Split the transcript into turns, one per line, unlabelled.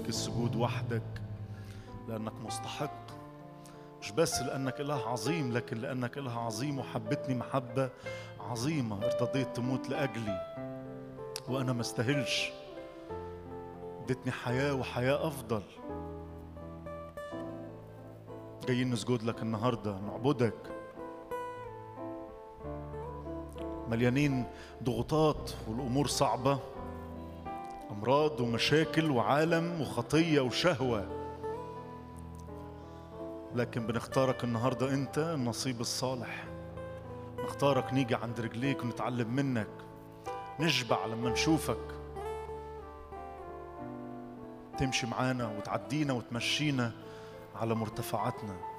لك السجود وحدك لأنك مستحق مش بس لأنك إله عظيم لكن لأنك إله عظيم وحبتني محبة عظيمة ارتضيت تموت لأجلي وأنا ما استاهلش اديتني حياة وحياة أفضل جايين نسجد لك النهاردة نعبدك مليانين ضغوطات والأمور صعبة أمراض ومشاكل وعالم وخطية وشهوة لكن بنختارك النهاردة أنت النصيب الصالح نختارك نيجي عند رجليك ونتعلم منك نشبع لما نشوفك تمشي معانا وتعدينا وتمشينا على مرتفعاتنا